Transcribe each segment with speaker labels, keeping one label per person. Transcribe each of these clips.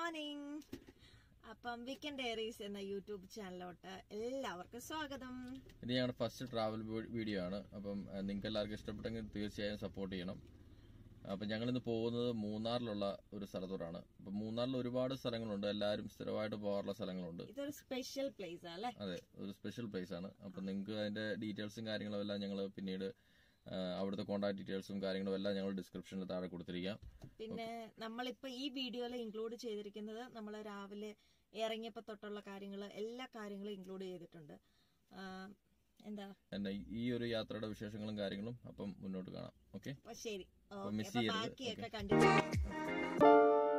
Speaker 1: Morning അപ്പം weekend diaries എന്ന YouTube ചാനലിലോട്ട് എല്ലാവർക്കും സ്വാഗതം
Speaker 2: ഇത് ഞങ്ങളുടെ ഫസ്റ്റ് ട്രാവൽ വീഡിയോ ആണ് അപ്പം നിങ്ങൾക്ക് എല്ലാവർക്കും ഇഷ്ടപ്പെട്ടെങ്കിൽ തീർച്ചയായും സപ്പോർട്ട് ചെയ്യണം അപ്പം ഞങ്ങൾ ഇന്ന് പോകുന്നത് മൂന്നാറിലുള്ള ഒരു സ്ഥലത്തോടാണ് അപ്പം മൂന്നാറിൽ ഒരുപാട് സ്ഥലങ്ങളുണ്ട് എല്ലാവരും സ്ഥിരമായിട്ട് പോകാറുള്ള സ്ഥലങ്ങളുണ്ട്
Speaker 1: ഇതൊരു സ്പെഷ്യൽ പ്ലേസ് അല്ലേ
Speaker 2: അതെ ഒരു സ്പെഷ്യൽ പ്ലേസ് ആണ് അപ്പം നിങ്ങൾക്ക് അതിന്റെ ഡീറ്റെയിൽസും കാര്യങ്ങളും എല്ലാം ഞങ്ങൾ പിന്നീട് ആ, അവിടുത്തെ കോൺടാക്ട് ഡീറ്റെയിൽസും കാര്യങ്ങളും എല്ലാം ഞങ്ങൾ ഡിസ്ക്രിപ്ഷനിൽ താഴെ കൊടുത്തിരിക്കാം
Speaker 1: പിന്നെ നമ്മളിപ്പോ ഈ വീഡിയോയിൽ ഇൻക്ലൂഡ് ചെയ്തിരിക്കുന്നത് നമ്മൾ രാവിലെ ഇറങ്ങിയപ്പോ തൊട്ടുള്ള കാര്യങ്ങൾ എല്ലാ കാര്യങ്ങളും ഇൻക്ലൂഡ് ചെയ്തിട്ടുണ്ട് ആ, എന്താ
Speaker 2: എന്നെ ഈ ഒരു യാത്രയുടെ വിശേഷങ്ങളും കാര്യങ്ങളും അപ്പം മുന്നോട്ട് കാണാം ഓക്കെ
Speaker 1: അപ്പൊ ശരി
Speaker 2: അപ്പൊ
Speaker 1: ഓക്കേ.
Speaker 2: miss
Speaker 1: അപ്പൊ
Speaker 2: ചെയ്യരുത്.
Speaker 1: ബാക്കിയൊക്കെ കണ്ടിന്യൂ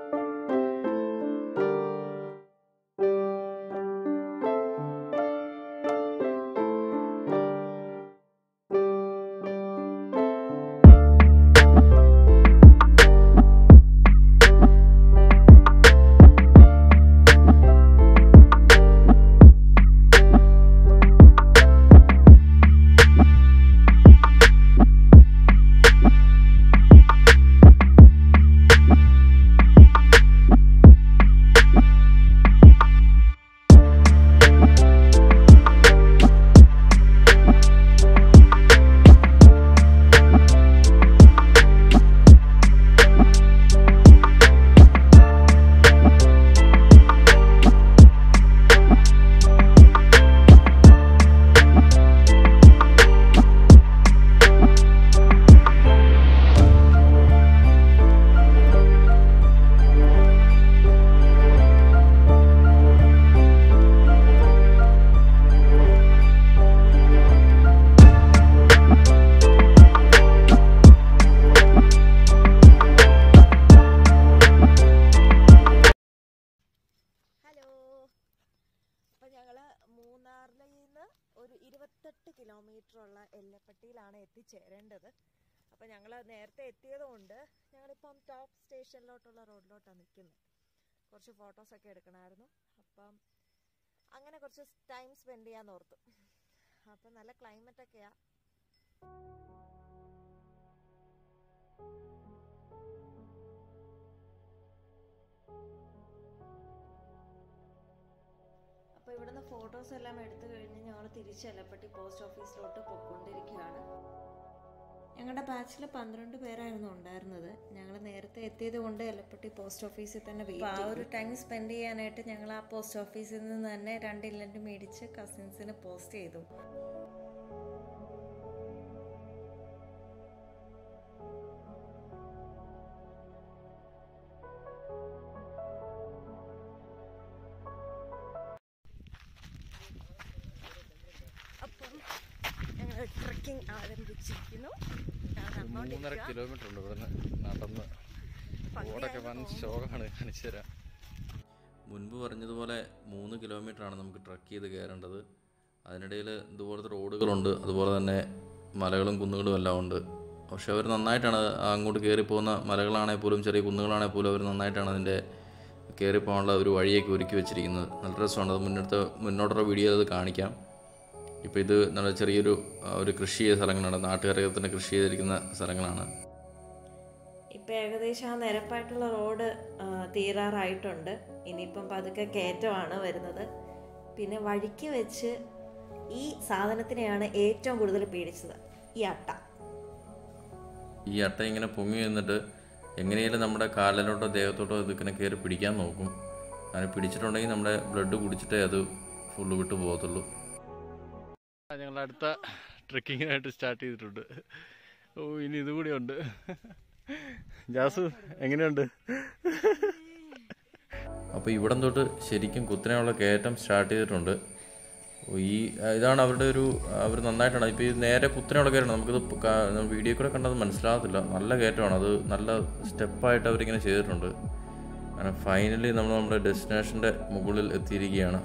Speaker 1: ഹലോ അപ്പൊ ഞങ്ങള് മൂന്നാറിൽ നിന്ന് ഒരു ഇരുപത്തെട്ട് കിലോമീറ്റർ ഉള്ള എല്ലപ്പട്ടിയിലാണ് എത്തിച്ചേരേണ്ടത് അപ്പൊ ഞങ്ങൾ നേരത്തെ എത്തിയത് കൊണ്ട് ഞങ്ങളിപ്പം ടോപ്പ് സ്റ്റേഷനിലോട്ടുള്ള റോഡിലോട്ടാണ് നിൽക്കുന്നത് കുറച്ച് ഫോട്ടോസ് ഒക്കെ എടുക്കണമായിരുന്നു അപ്പം അങ്ങനെ കുറച്ച് ടൈം സ്പെൻഡ് ചെയ്യാൻ ഓർത്തു അപ്പം നല്ല ക്ലൈമറ്റ് ഒക്കെയാ അപ്പോൾ ഇവിടുന്ന് ഫോട്ടോസ് എല്ലാം എടുത്തു കഴിഞ്ഞ് ഞങ്ങൾ തിരിച്ച് എലപ്പട്ടി പോസ്റ്റ് ഓഫീസിലോട്ട് പോയിക്കൊണ്ടിരിക്കുകയാണ് ഞങ്ങളുടെ ബാച്ചിൽ പന്ത്രണ്ട് പേരായിരുന്നു ഉണ്ടായിരുന്നത് ഞങ്ങൾ നേരത്തെ എത്തിയത് കൊണ്ട് എലപ്പട്ടി പോസ്റ്റ് ഓഫീസിൽ തന്നെ വെയിറ്റ് ആ ഒരു ടൈം സ്പെൻഡ് ചെയ്യാനായിട്ട് ഞങ്ങൾ ആ പോസ്റ്റ് ഓഫീസിൽ നിന്ന് തന്നെ രണ്ട് ഇല്ലൻ്റ് മേടിച്ച് കസിൻസിന് പോസ്റ്റ് ചെയ്തു അപ്പം ഞങ്ങൾ ട്രക്കിംഗ് ആരംഭിച്ചിരിക്കുന്നു ഞാൻ
Speaker 2: മൂന്നര
Speaker 1: നടന്നുകൊണ്ടിരിക്കുക.
Speaker 2: കിലോമീറ്റർ ഉണ്ട് ഇവിടുന്ന് നടന്ന് റോഡൊക്കെ വൻ ശോകമാണ് കാണിച്ചു തരാം മുൻപ് പറഞ്ഞതുപോലെ മൂന്ന് കിലോമീറ്റർ ആണ് നമുക്ക് ട്രക്ക് ചെയ്ത് കയറേണ്ടത് അതിനിടയിൽ ഇതുപോലത്തെ റോഡുകളുണ്ട് അതുപോലെ തന്നെ മലകളും കുന്നുകളും എല്ലാം ഉണ്ട് പക്ഷെ അവർ നന്നായിട്ടാണ് അങ്ങോട്ട് കയറി പോകുന്ന മലകളാണെങ്കിൽ പോലും ചെറിയ കുന്നുകളാണെങ്കിൽ പോലും അവർ നന്നായിട്ടാണ് അതിൻ്റെ കയറി പോകാനുള്ള ഒരു വഴിയൊക്കെ ഒരുക്കി വെച്ചിരിക്കുന്നത് നല്ല രസമാണ് അത് മുന്നോട്ട് മുന്നോട്ടുള്ള വീഡിയോ അത് കാണിക്കാം ഇപ്പോൾ ഇത് നല്ല ചെറിയൊരു ആ, ഒരു കൃഷി ചെയ്ത സ്ഥലങ്ങളാണ് നാട്ടുകാരൊക്കെ തന്നെ കൃഷി ചെയ്തിരിക്കുന്ന സ്ഥലങ്ങളാണ്
Speaker 1: ഇപ്പം ഏകദേശം ആ നിരപ്പായിട്ടുള്ള റോഡ് ആ, തീരാറായിട്ടുണ്ട് ഇനിയിപ്പം പതുക്കെ കയറ്റമാണ് വരുന്നത് പിന്നെ വഴിക്ക് വെച്ച് ഈ സാധനത്തിനെയാണ് ഏറ്റവും കൂടുതൽ പേടിച്ചത് ഈ അട്ട
Speaker 2: ഈ അട്ട ഇങ്ങനെ പൊങ്ങി നിന്നിട്ട് എങ്ങനെയാലും നമ്മുടെ കാലിലോട്ടോ ദേഹത്തോട്ടോ ഇതിങ്ങനെ കയറി പിടിക്കാൻ നോക്കും അങ്ങനെ പിടിച്ചിട്ടുണ്ടെങ്കിൽ നമ്മുടെ ബ്ലഡ് കുടിച്ചിട്ടേ അത് ഫുള്ള് വിട്ടു പോകത്തുള്ളൂ ഞങ്ങൾ അടുത്ത ട്രക്കിങ്ങിനായിട്ട് സ്റ്റാർട്ട് ചെയ്തിട്ടുണ്ട് ഓ ഇനി ഇതുകൂടി ഉണ്ട് ജാസു എങ്ങനെയുണ്ട് അപ്പോൾ ഇവിടം തൊട്ട് ശരിക്കും കുത്തനെയുള്ള കയറ്റം സ്റ്റാർട്ട് ചെയ്തിട്ടുണ്ട് ഓ, ഈ ഇതാണ് അവരുടെ ഒരു അവർ നന്നായിട്ടാണ് ഇപ്പോൾ ഈ നേരെ കുത്തനെയുള്ള കയറ്റം നമുക്കിത് കാ- വീഡിയോ കൂടെ കണ്ടത് മനസ്സിലാകത്തില്ല നല്ല കയറ്റമാണ് അത് നല്ല സ്റ്റെപ്പായിട്ട് അവരിങ്ങനെ ചെയ്തിട്ടുണ്ട് അങ്ങനെ ഫൈനലി നമ്മൾ നമ്മുടെ ഡെസ്റ്റിനേഷൻ്റെ മുകളിൽ എത്തിയിരിക്കുകയാണ്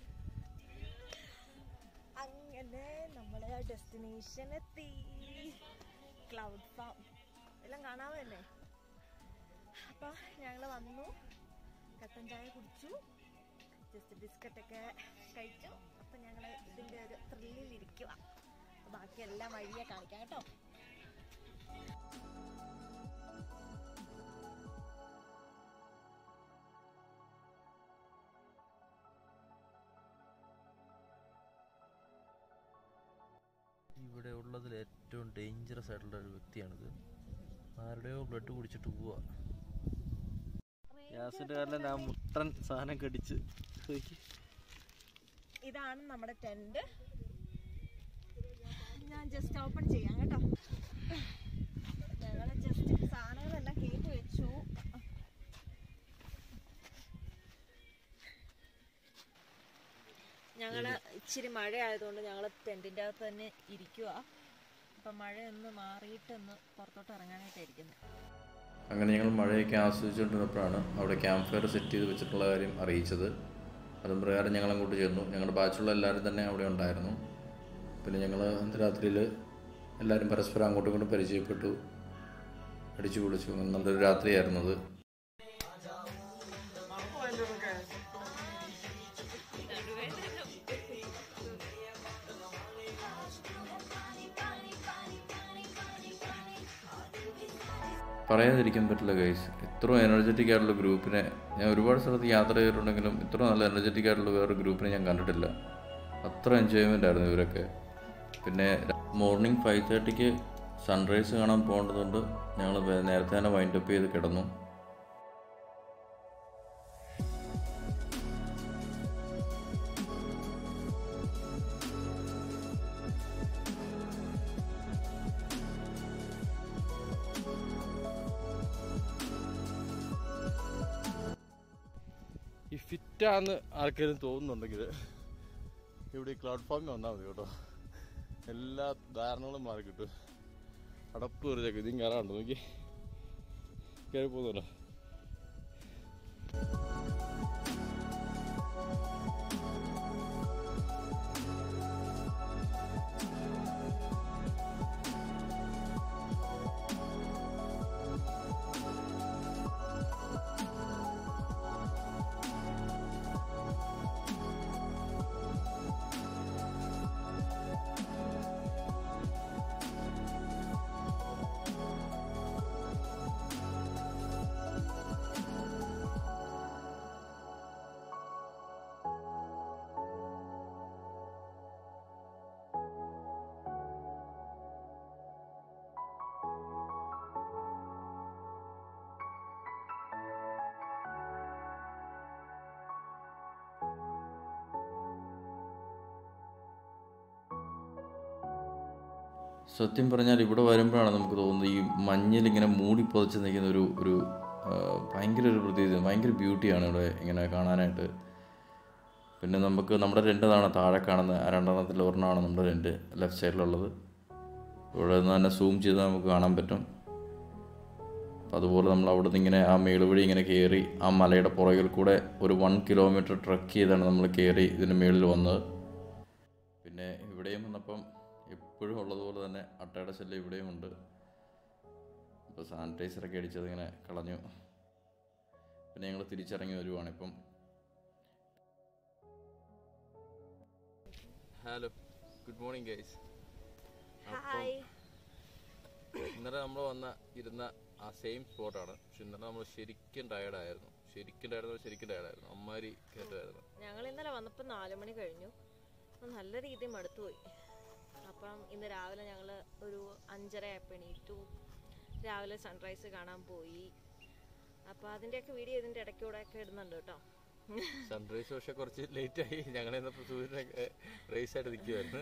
Speaker 1: അങ്ങനെ നമ്മളെ ഡെസ്റ്റിനേഷൻ എത്തി ക്ലൗഡ് ഫാം എല്ലാം കാണാമോ തന്നെ അപ്പൊ ഞങ്ങൾ വന്നു കട്ടൻ ചായ കുടിച്ചു ജസ്റ്റ് ബിസ്ക്കറ്റൊക്കെ കഴിച്ചു അപ്പൊ ഞങ്ങൾ ഇതിന്റെ ഒരു ത്രില്ലിൽ ഇരിക്കുക ബാക്കി എല്ലാം വഴിയെ കാണിക്കാം കേട്ടോ
Speaker 2: ഇവിടെ ഉള്ളതിൽ ഏറ്റവും ഡേഞ്ചറസ് ആയിട്ടുള്ള ഒരു വ്യക്തിയാണിത് ആരുടെയോ ബ്ലഡ് കുടിച്ചിട്ട് പോവാ ഗ്യാസിന്റെ കാരണം ഞാൻ മുട്ടൻ സാധനം കടിച്ച് നോക്കി.
Speaker 1: ഇതാണ് നമ്മുടെ ടെന്റ് ഞാൻ ജസ്റ്റ് ഓപ്പൺ ചെയ്യാം കേട്ടോ ഞങ്ങൾ ജസ്റ്റ് സാധനങ്ങളെല്ലാം കേട്ട് വെച്ചു ഞങ്ങള് ഇച്ചിരി മഴ ആയതുകൊണ്ട് ഞങ്ങൾ ടെന്റിന്റെ അകത്ത് തന്നെ ഇരിക്കുക അപ്പൊ മഴ ഒന്ന് മാറിയിട്ടൊന്ന് പുറത്തോട്ട് ഇറങ്ങാനായിട്ടായിരിക്കുന്നത്
Speaker 2: അങ്ങനെ ഞങ്ങൾ മഴയൊക്കെ ആസ്വദിച്ചുകൊണ്ടിരുന്നപ്പോഴാണ് അവിടെ ക്യാമ്പ് ഫയർ സെറ്റ് ചെയ്ത് വെച്ചിട്ടുള്ള കാര്യം അറിയിച്ചത് അതും പ്രകാരം ഞങ്ങൾ അങ്ങോട്ട് ചെന്നു ഞങ്ങളുടെ ബാച്ചുള്ള എല്ലാവരും തന്നെ അവിടെ ഉണ്ടായിരുന്നു പിന്നെ ഞങ്ങൾ അന്ന് രാത്രിയിൽ എല്ലാവരും പരസ്പരം അങ്ങോട്ടും ഇങ്ങോട്ടും പരിചയപ്പെട്ടു അടിച്ചു പൊളിച്ചു അങ്ങനെ നല്ലൊരു രാത്രിയായിരുന്നു അത് പറയാതിരിക്കാൻ പറ്റില്ല ഗൈസ് ഇത്രയും എനർജറ്റിക് ആയിട്ടുള്ള ഗ്രൂപ്പിനെ ഞാൻ ഒരുപാട് സ്ഥലത്ത് യാത്ര ചെയ്തിട്ടുണ്ടെങ്കിലും ഇത്ര നല്ല എനർജറ്റിക് ആയിട്ടുള്ള വേറൊരു ഗ്രൂപ്പിനെ ഞാൻ കണ്ടിട്ടില്ല അത്ര എൻജോയ്മെൻ്റ് ആയിരുന്നു ഇവരൊക്കെ പിന്നെ മോർണിംഗ് ഫൈവ് തേർട്ടിക്ക് സൺറൈസ് കാണാൻ പോകേണ്ടതുകൊണ്ട് ഞങ്ങൾ നേരത്തെ തന്നെ വൈൻഡപ്പ് ചെയ്ത് കിടന്നു ഈ ഫിറ്റാന്ന് ആർക്കെങ്കിലും തോന്നുന്നുണ്ടെങ്കിൽ ഇവിടെ ഈ ക്ലൗഡ് ഫാമിൽ വന്നാൽ മതി കേട്ടോ എല്ലാ ധാരണകളും മാറി കിട്ടും അടപ്പ് കയറിയൊക്കെ ഇതും കയറാണ്ട് നോക്കി കയറി പോകുന്നുണ്ടോ സത്യം പറഞ്ഞാൽ ഇവിടെ വരുമ്പോഴാണ് നമുക്ക് തോന്നുന്നത് ഈ മഞ്ഞിൽ ഇങ്ങനെ മൂടി പുതച്ച് നിൽക്കുന്ന ഒരു ഒരു ആ, ഭയങ്കര ഒരു പ്രതീതി ഭയങ്കര ബ്യൂട്ടിയാണ് ഇവിടെ ഇങ്ങനെ കാണാനായിട്ട് പിന്നെ നമുക്ക് നമ്മുടെ രണ്ടതാണ് താഴെ കാണുന്ന ആ രണ്ടെണ്ണത്തിൽ ഒരെണ്ണമാണ് നമ്മുടെ രണ്ട് ലെഫ്റ്റ് സൈഡിലുള്ളത് ഇവിടെ നിന്ന് തന്നെ സൂം ചെയ്ത് നമുക്ക് കാണാൻ പറ്റും അപ്പോൾ അതുപോലെ നമ്മൾ അവിടെ നിന്ന് ഇങ്ങനെ ആ മേളുവഴി ഇങ്ങനെ കയറി ആ മലയുടെ പുറകിൽ കൂടെ ഒരു വൺ കിലോമീറ്റർ ട്രക്ക് ചെയ്താണ് നമ്മൾ കയറി ഇതിൻ്റെ മേളിൽ വന്നത് പിന്നെ ഇവിടെയും വന്നപ്പം എപ്പോഴും ഉള്ളതുപോലെ തന്നെ അട്ടയുടെ ശല്യം ഇവിടെയും ഉണ്ട് ഇപ്പോൾ സാനിറ്റൈസറൊക്കെ അടിച്ചത് ഇങ്ങനെ കളഞ്ഞു പിന്നെ ഞങ്ങൾ തിരിച്ചിറങ്ങി വരുവാണ് ഇപ്പം hello good morning guys
Speaker 1: hi
Speaker 2: ഇന്നലെ നമ്മൾ വന്ന ഇരുന്ന ആ സെയിം സ്പോട്ടാണ് പക്ഷെ ഇന്നലെ നമ്മൾ ശരിക്കും ടയർഡായിരുന്നു ശരിക്കും ടയർഡ് ശരിക്കും ടയർഡായിരുന്നു അമ്മാരി കയറ്റായിരുന്നു
Speaker 1: ഞങ്ങൾ ഇന്നലെ വന്നപ്പോൾ നാല് മണി കഴിഞ്ഞു അപ്പം നല്ല രീതിയിൽ മടുത്തുപോയി അപ്പം ഇന്ന് രാവിലെ ഞങ്ങൾ ഒരു അഞ്ചര ആയപ്പോൾ എണീറ്റു രാവിലെ സൺറൈസ് കാണാൻ പോയി അപ്പോൾ അതിൻ്റെയൊക്കെ വീഡിയോ ഇതിൻ്റെ ഇടയ്ക്കൂടെ ഒക്കെ ഇടുന്നുണ്ട് കേട്ടോ
Speaker 2: സൺറൈസ് പക്ഷെ കുറച്ച് ലേറ്റ് ആയി ഞങ്ങൾ ഇന്നപ്പോൾ സൂര്യനൊക്കെ റേസ് ആയിട്ട് നിൽക്കുമായിരുന്നു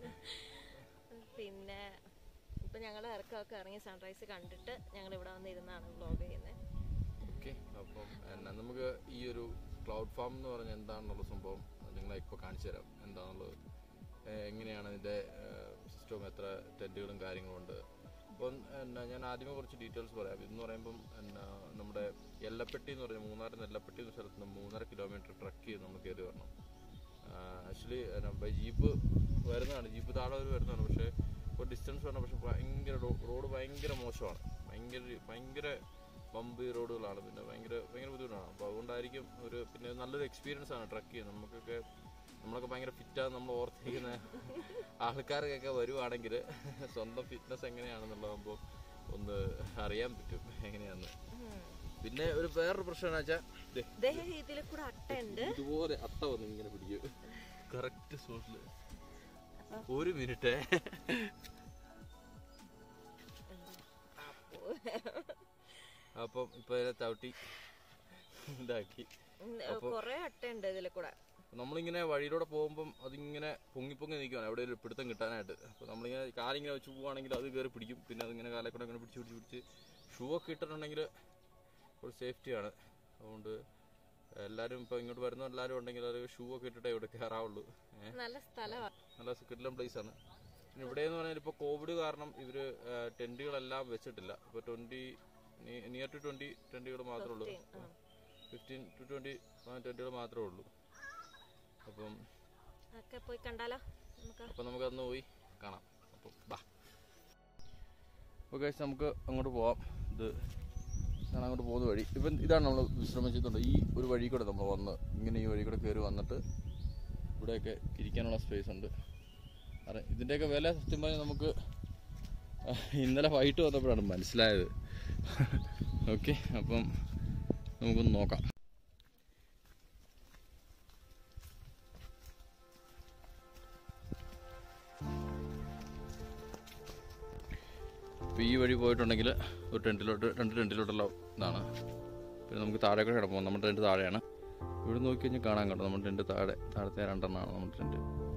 Speaker 1: പിന്നെ ഇപ്പം ഞങ്ങൾ ഇറക്കമൊക്കെ ഇറങ്ങി സൺറൈസ് കണ്ടിട്ട് ഞങ്ങൾ ഇവിടെ വന്നിരുന്നാണ് വ്ലോഗ് ചെയ്യുന്നത്
Speaker 2: ഓക്കെ അപ്പം എന്നാ നമുക്ക് ഈ ഒരു ക്ലൗഡ് ഫാം എന്ന് പറഞ്ഞാൽ എന്താണെന്നുള്ള സംഭവം നിങ്ങളെ ഇപ്പോൾ കാണിച്ചു തരാം എന്താണെന്നുള്ളത് ഏഹ് എങ്ങനെയാണ് ഇതിൻ്റെ സിസ്റ്റവും എത്ര ടെൻറ്റുകളും കാര്യങ്ങളും ഉണ്ട് അപ്പം എന്നാ ഞാൻ ആദ്യമേ കുറച്ച് ഡീറ്റെയിൽസ് പറയാം ഇതെന്ന് പറയുമ്പം എന്നാ നമ്മുടെ എല്ലപ്പെട്ടി എന്ന് പറഞ്ഞ മൂന്നാർ എല്ലപ്പെട്ടി എന്ന സ്ഥലത്ത് നിന്ന് മൂന്നര കിലോമീറ്റർ ട്രക്ക് ചെയ്ത് നമ്മൾ കയറി വരണം ആക്ച്വലി ബൈ ജീപ്പ് വരുന്നതാണ് ജീപ്പ് താഴെ വരെ വരുന്നതാണ് പക്ഷേ ഒരു ഡിസ്റ്റൻസ് വേണം പക്ഷെ ഭയങ്കര റോഡ് ഭയങ്കര മോശമാണ് ഭയങ്കര ഭയങ്കര ബമ്പി റോഡുകളാണ് പിന്നെ ഭയങ്കര ഭയങ്കര ബുദ്ധിമുട്ടാണ് അപ്പോൾ അതുകൊണ്ടായിരിക്കും ഒരു പിന്നെ നല്ലൊരു എക്സ്പീരിയൻസ് ആണ് ട്രക്ക് ചെയ്യുന്നത് നമുക്കൊക്കെ നമ്മളൊക്കെ ഭയങ്കര ഫിറ്റാന്ന് നമ്മൾ ഓർത്തിരിക്കുന്ന ആൾക്കാർക്കൊക്കെ വരുവാണെങ്കിൽ സ്വന്തം ഫിറ്റ്നസ് എങ്ങനെയാണെന്നുള്ളതാകുമ്പോൾ ഒന്ന് അറിയാൻ പറ്റും എങ്ങനെയാന്ന് പിന്നെ ഒരു വേറൊരു പ്രശ്നം എന്ന് വെച്ചാൽ
Speaker 1: ഇതേ രീതിയിൽ കൂടെ അട്ടയുണ്ട്
Speaker 2: ഇതുപോലെ അട്ട വന്ന് ഇങ്ങനെ പിടിക്കും കറക്റ്റ് സ്പോട്ടിൽ ഒരു മിനിറ്റ് അപ്പം ഇപ്പൊ ഇതിനെ ചവിട്ടി ഇതാക്കി
Speaker 1: കൊറേ അട്ടയുണ്ട് ഇതിൽ കൂടെ
Speaker 2: നമ്മളിങ്ങനെ വഴിയിലൂടെ പോകുമ്പം അതിങ്ങനെ പൊങ്ങി പൊങ്ങി നിൽക്കുവാണ് എവിടെ ഒരു പിടുത്തം കിട്ടാനായിട്ട് അപ്പോൾ നമ്മളിങ്ങനെ കാലിങ്ങനെ വെച്ച് പോവുകയാണെങ്കിൽ അത് കയറി പിടിക്കും പിന്നെ അതിങ്ങനെ കാലെ കൂടെ ഇങ്ങനെ പിടിച്ച് പിടിച്ച് പിടിച്ച് ഷൂ ഒക്കെ ഇട്ടിട്ടുണ്ടെങ്കിൽ ഒരു സേഫ്റ്റിയാണ് അതുകൊണ്ട് എല്ലാവരും ഇപ്പോൾ ഇങ്ങോട്ട് വരുന്ന എല്ലാവരും ഉണ്ടെങ്കിൽ ഒരു ഷൂ ഒക്കെ ഇട്ടിട്ടേ ഇവിടെ കയറാവുള്ളൂ ഏഹ്
Speaker 1: നല്ല സ്ഥലമാണ്
Speaker 2: നല്ല കിടിലം പ്ലേസ് ആണ് പിന്നെ ഇവിടെ എന്ന് പറഞ്ഞാൽ ഇപ്പോൾ കോവിഡ് കാരണം ഇവർ ടെൻറ്റുകളെല്ലാം വെച്ചിട്ടില്ല ഇപ്പോൾ ട്വൻറ്റി നിയർ ടു ട്വൻറ്റി ടെൻറ്റുകൾ മാത്രമേ ഉള്ളൂ ഫിഫ്റ്റീൻ ടു ട്വൻറ്റി ടെൻറ്റുകൾ മാത്രമേ ഉള്ളൂ അപ്പം
Speaker 1: ഒക്കെ പോയി കണ്ടാലോ നമുക്ക്
Speaker 2: അപ്പം നമുക്ക് അന്ന് പോയി കാണാം അപ്പം ബാ ഓക്കെ നമുക്ക് അങ്ങോട്ട് പോവാം ഇത് ഞാൻ അങ്ങോട്ട് പോകുന്ന വഴി ഇപ്പം ഇതാണ് നമ്മൾ വിശ്രമിച്ചിട്ടുണ്ട് ഈ ഒരു വഴി കൂടെ നമ്മൾ വന്ന് ഇങ്ങനെ ഈ വഴി കൂടെ കയറി വന്നിട്ട് ഇവിടെയൊക്കെ ഇരിക്കാനുള്ള സ്പേസ് ഉണ്ട് അതെ ഇതിൻ്റെയൊക്കെ വില സത്യം പറഞ്ഞാൽ നമുക്ക് ഇന്നലെ വൈകിട്ട് വന്നപ്പോഴാണ് മനസ്സിലായത് ഓക്കെ അപ്പം നമുക്കൊന്ന് നോക്കാം ഇപ്പോൾ ഈ വഴി പോയിട്ടുണ്ടെങ്കിൽ ഒരു ടെൻറ്റിലോട്ട് രണ്ട് ടെൻറ്റിലോട്ടുള്ള ഇതാണ് പിന്നെ നമുക്ക് താഴെ കൂടെ കിടപ്പം നമ്മുടെ ടെൻറ്റ് താഴെയാണ് ഇവിടെ നോക്കി കഴിഞ്ഞാൽ കാണാൻ കേട്ടോ നമ്മുടെ ടെൻറ്റ് താഴെ താഴത്തെ രണ്ടെണ്ണമാണ് നമ്മുടെ ടെൻറ്റ്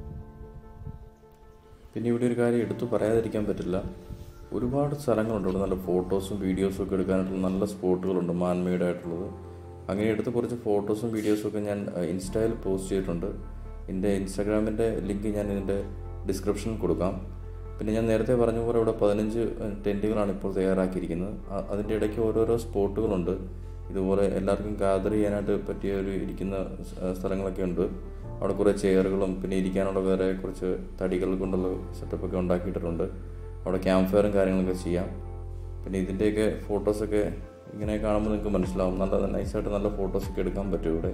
Speaker 3: പിന്നെ ഇവിടെ ഒരു കാര്യം എടുത്തു പറയാതിരിക്കാൻ പറ്റില്ല ഒരുപാട് സ്ഥലങ്ങളുണ്ട് ഇവിടെ നല്ല ഫോട്ടോസും വീഡിയോസും ഒക്കെ എടുക്കാനായിട്ടുള്ള നല്ല സ്പോട്ടുകളുണ്ട് മാൻമെയ്ഡ് ആയിട്ടുള്ളത് അങ്ങനെ എടുത്ത കുറച്ച് ഫോട്ടോസും വീഡിയോസും ഒക്കെ ഞാൻ അഹ്, ഇൻസ്റ്റയിൽ പോസ്റ്റ് ചെയ്തിട്ടുണ്ട് എൻ്റെ ഇൻസ്റ്റാഗ്രാമിൻ്റെ ലിങ്ക് ഞാൻ ഇതിൻ്റെ ഡിസ്ക്രിപ്ഷനിൽ കൊടുക്കാം പിന്നെ ഞാൻ നേരത്തെ പറഞ്ഞ പോലെ ഇവിടെ പതിനഞ്ച് ടെൻറ്റുകളാണ് ഇപ്പോൾ തയ്യാറാക്കിയിരിക്കുന്നത് അ- അതിൻ്റെ ഇടയ്ക്ക് ഓരോരോ സ്പോട്ടുകളുണ്ട് ഇതുപോലെ എല്ലാവർക്കും ഗാദർ ചെയ്യാനായിട്ട് പറ്റിയ ഒരു ഇരിക്കുന്ന സ്- സ്ഥലങ്ങളൊക്കെ ഉണ്ട് അവിടെ കുറേ ചെയറുകളും പിന്നെ ഇരിക്കാനുള്ള വേറെ കുറച്ച് തടികൾ കൊണ്ടുള്ള സെറ്റപ്പൊക്കെ ഉണ്ടാക്കിയിട്ടുണ്ട് അവിടെ ക്യാമ്പ് ഫയറും കാര്യങ്ങളൊക്കെ ചെയ്യാം പിന്നെ ഇതിൻ്റെയൊക്കെ ഫോട്ടോസൊക്കെ ഇങ്ങനെ കാണുമ്പോൾ നിങ്ങൾക്ക് മനസ്സിലാവും നല്ല നൈസായിട്ട് നല്ല ഫോട്ടോസൊക്കെ എടുക്കാൻ പറ്റും ഇവിടെ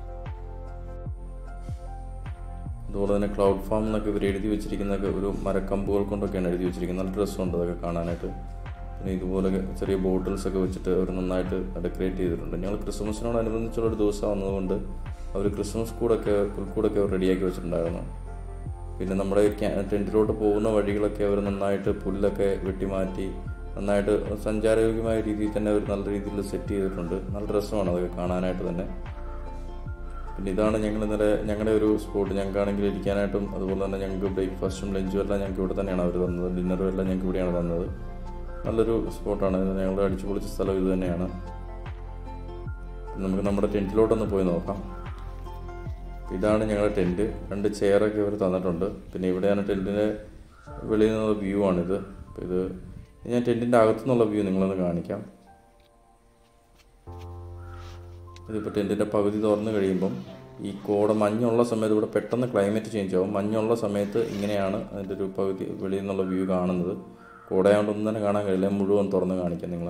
Speaker 3: അതുപോലെ തന്നെ ക്ലൗഡ് ഫാം എന്നൊക്കെ ഇവർ എഴുതി വെച്ചിരിക്കുന്നതൊക്കെ ഒരു മരക്കമ്പുകൾ കൊണ്ടൊക്കെയാണ് എഴുതി വെച്ചിരിക്കുന്നത് നല്ല രസമുണ്ട് അതൊക്കെ കാണാനായിട്ട് പിന്നെ ഇതുപോലെ ചെറിയ ബോട്ടിൽസ് ഒക്കെ വെച്ചിട്ട് അവർ നന്നായിട്ട് ഡെക്കറേറ്റ് ചെയ്തിട്ടുണ്ട് ഞങ്ങൾ ക്രിസ്മസിനോടനുബന്ധിച്ചുള്ള ഒരു ദിവസം വന്നതുകൊണ്ട് അവർ ക്രിസ്മസ് കൂടൊക്കെ പുൽക്കൂടൊക്കെ അവർ റെഡിയാക്കി വെച്ചിട്ടുണ്ടായിരുന്നു പിന്നെ നമ്മുടെ ക്യാ- ടെൻറ്റിലോട്ട് പോകുന്ന വഴികളൊക്കെ അവർ നന്നായിട്ട് പുല്ലൊക്കെ വെട്ടിമാറ്റി നന്നായിട്ട് സഞ്ചാരയോഗ്യമായ രീതിയിൽ തന്നെ അവർ നല്ല രീതിയിൽ സെറ്റ് ചെയ്തിട്ടുണ്ട് നല്ല രസമാണ് അതൊക്കെ കാണാനായിട്ട് തന്നെ പിന്നെ ഇതാണ് ഞങ്ങൾ ഇന്നലെ ഞങ്ങളുടെ ഒരു സ്പോട്ട് ഞങ്ങൾക്കാണെങ്കിൽ ഇരിക്കാനായിട്ടും അതുപോലെ തന്നെ ഞങ്ങൾക്ക് ബ്രേക്ക്ഫാസ്റ്റും ലഞ്ചും എല്ലാം ഞങ്ങൾക്ക് ഇവിടെ തന്നെയാണ് അവർ തന്നത് ഡിന്നറും എല്ലാം ഞങ്ങൾക്ക് ഇവിടെയാണ് തന്നത് നല്ലൊരു സ്പോട്ടാണ് ഇത് ഞങ്ങൾ അടിച്ചു പൊളിച്ച സ്ഥലം ഇത് തന്നെയാണ് നമുക്ക് നമ്മുടെ ടെൻറ്റിലോട്ടൊന്ന് പോയി നോക്കാം ഇതാണ് ഞങ്ങളുടെ ടെൻറ്റ് രണ്ട് ചെയറൊക്കെ അവർ തന്നിട്ടുണ്ട് പിന്നെ ഇവിടെയാണ് ടെൻറ്റിൻ്റെ വെളിയിൽ നിന്നുള്ള വ്യൂ ആണിത് അപ്പോൾ ഇത് ഞാൻ ടെൻറ്റിൻ്റെ അകത്തുനിന്നുള്ള വ്യൂ നിങ്ങളൊന്ന് കാണിക്കാം ഇതിപ്പോൾ ടെൻറ്റിൻ്റെ പകുതി തുറന്നു കഴിയുമ്പം ഈ കോട മഞ്ഞുള്ള സമയത്ത് ഇവിടെ പെട്ടെന്ന് ക്ലൈമറ്റ് ചേഞ്ച് ആവും മഞ്ഞുള്ള സമയത്ത് ഇങ്ങനെയാണ് അതിൻ്റെ ഒരു പകുതി വെളിയിൽ നിന്നുള്ള വ്യൂ കാണുന്നത് കോടയായതുകൊണ്ട് ഒന്നും തന്നെ കാണാൻ കഴിയില്ല മുഴുവൻ തുറന്ന് കാണിക്കാം നിങ്ങൾ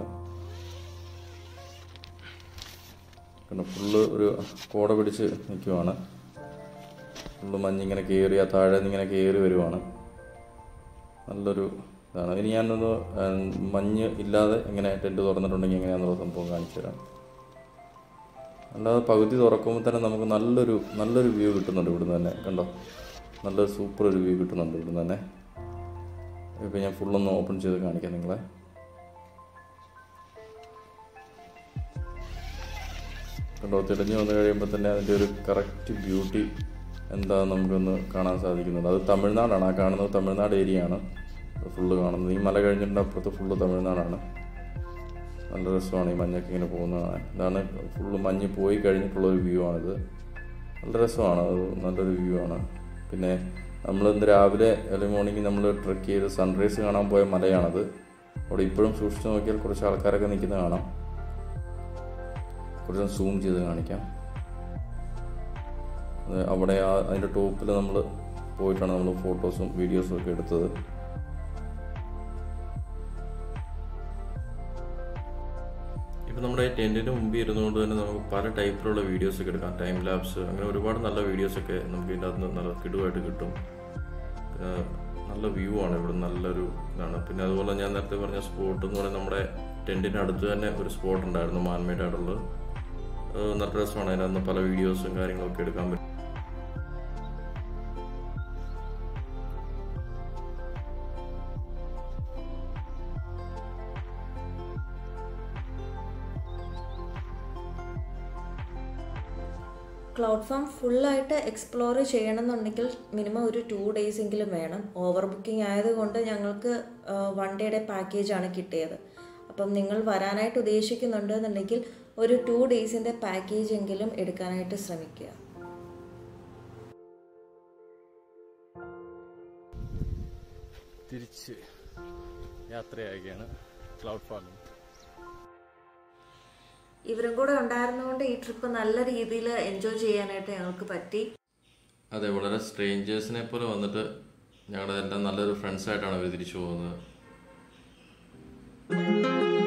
Speaker 3: പിന്നെ ഫുള്ള് ഒരു കോട പിടിച്ച് നിൽക്കുവാണ് ഫുള്ള് മഞ്ഞിങ്ങനെ കയറി ആ താഴെ നിന്ന് ഇങ്ങനെ കയറി വരുവാണ് നല്ലൊരു ഇതാണ് ഇനി ഞാനൊന്ന് ആ, മഞ്ഞ് ഇല്ലാതെ ഇങ്ങനെ ടെൻറ്റ് തുറന്നിട്ടുണ്ടെങ്കിൽ എങ്ങനെയാണെന്നുള്ള സംഭവം കാണിച്ചു തരാം അല്ലാതെ പകുതി തുറക്കുമ്പോൾ തന്നെ നമുക്ക് നല്ലൊരു നല്ലൊരു വ്യൂ കിട്ടുന്നുണ്ട് ഇവിടുന്ന് തന്നെ കണ്ടോ നല്ലൊരു സൂപ്പർ ഒരു വ്യൂ കിട്ടുന്നുണ്ട് ഇവിടുന്ന് തന്നെ ഇപ്പം ഞാൻ ഫുള്ളൊന്ന് ഓപ്പൺ ചെയ്ത് കാണിക്കാം നിങ്ങളെ കണ്ടോ തെളിഞ്ഞു വന്നു കഴിയുമ്പോൾ തന്നെ അതിൻ്റെ ഒരു കറക്റ്റ് ബ്യൂട്ടി എന്താണെന്ന് നമുക്കൊന്ന് കാണാൻ സാധിക്കുന്നുണ്ട് അത് തമിഴ്നാടാണ് ആ കാണുന്നത് തമിഴ്നാട് ഏരിയ ആണ് ഫുള്ള് കാണുന്നത് ഈ മല കഴിഞ്ഞിട്ട് അപ്പുറത്ത് ഫുള്ള് തമിഴ്നാടാണ് നല്ല രസമാണ് ഈ മഞ്ഞൊക്കെ ഇങ്ങനെ പോകുന്നതാണ് ഇതാണ് ഫുള്ള് മഞ്ഞ് പോയി കഴിഞ്ഞിട്ടുള്ള ഒരു വ്യൂ ആണിത് നല്ല രസമാണ് അത് നല്ലൊരു വ്യൂ ആണ് പിന്നെ നമ്മൾ ഇന്ന് രാവിലെ ഏർലി മോർണിംഗ് നമ്മൾ ട്രക്ക് ചെയ്ത് സൺറൈസ് കാണാൻ പോയ മലയാണത് അവിടെ ഇപ്പോഴും സൂക്ഷിച്ച് നോക്കിയാൽ കുറച്ച് ആൾക്കാരൊക്കെ നിൽക്കുന്നത് കാണാം കുറച്ച് സൂം ചെയ്ത് കാണിക്കാം അത് അവിടെ ആ അതിൻ്റെ ടോപ്പിൽ നമ്മൾ പോയിട്ടാണ് നമ്മൾ ഫോട്ടോസും വീഡിയോസും ഒക്കെ എടുത്തത് ഇപ്പം നമ്മുടെ ഈ ടെൻറ്റിൻ്റെ മുമ്പിൽ ഇരുന്നുകൊണ്ട് തന്നെ നമുക്ക് പല ടൈപ്പിലുള്ള വീഡിയോസ് ഒക്കെ എടുക്കാം ടൈം ലാപ്സ് അങ്ങനെ ഒരുപാട് നല്ല വീഡിയോസ് ഒക്കെ നമുക്ക് ഇതിൻ്റെ അകത്ത് നല്ല കിടുവായിട്ട് കിട്ടും പിന്നെ നല്ല വ്യൂ ആണ് ഇവിടെ നല്ലൊരു ഇതാണ് പിന്നെ അതുപോലെ ഞാൻ നേരത്തെ പറഞ്ഞ സ്പോട്ട് എന്ന് പറയുന്നത് നമ്മുടെ ടെൻറ്റിൻ്റെ അടുത്ത് തന്നെ ഒരു സ്പോട്ട് ഉണ്ടായിരുന്നു മാൻമേഡ് ആയിട്ടുള്ളത് അത് നല്ല രസമാണ് അതിനകത്ത് പല വീഡിയോസും കാര്യങ്ങളൊക്കെ എടുക്കാൻ പറ്റും
Speaker 1: ക്ലൗഡ് ഫാം ഫുള്ളായിട്ട് എക്സ്പ്ലോർ ചെയ്യണമെന്നുണ്ടെങ്കിൽ മിനിമം ഒരു ടു ഡേയ്സ് എങ്കിലും വേണം ഓവർ ബുക്കിംഗ് ആയതുകൊണ്ട് ഞങ്ങൾക്ക് വൺ ഡേയുടെ പാക്കേജാണ് കിട്ടിയത് അപ്പം നിങ്ങൾ വരാനായിട്ട് ഉദ്ദേശിക്കുന്നുണ്ട് എന്നുണ്ടെങ്കിൽ ഒരു ടു ഡേയ്സിൻ്റെ പാക്കേജ് എങ്കിലും എടുക്കാനായിട്ട് ശ്രമിക്കുക
Speaker 3: തിരിച്ച് യാത്രയാകുകയാണ് ക്ലൗഡ് ഫാമിൽ
Speaker 1: ഇവരും കൂടെ ഉണ്ടായിരുന്നതുകൊണ്ട് ഈ ട്രിപ്പ് നല്ല രീതിയിൽ എൻജോയ് ചെയ്യാനായിട്ട് ഞങ്ങൾക്ക് പറ്റി
Speaker 3: അതെ വളരെ സ്ട്രേഞ്ചേഴ്സിനെ പോലെ വന്നിട്ട് ഞങ്ങളുടെ എല്ലാം നല്ലൊരു ഫ്രണ്ട്സായിട്ടാണ് അവർ തിരിച്ചു പോകുന്നത്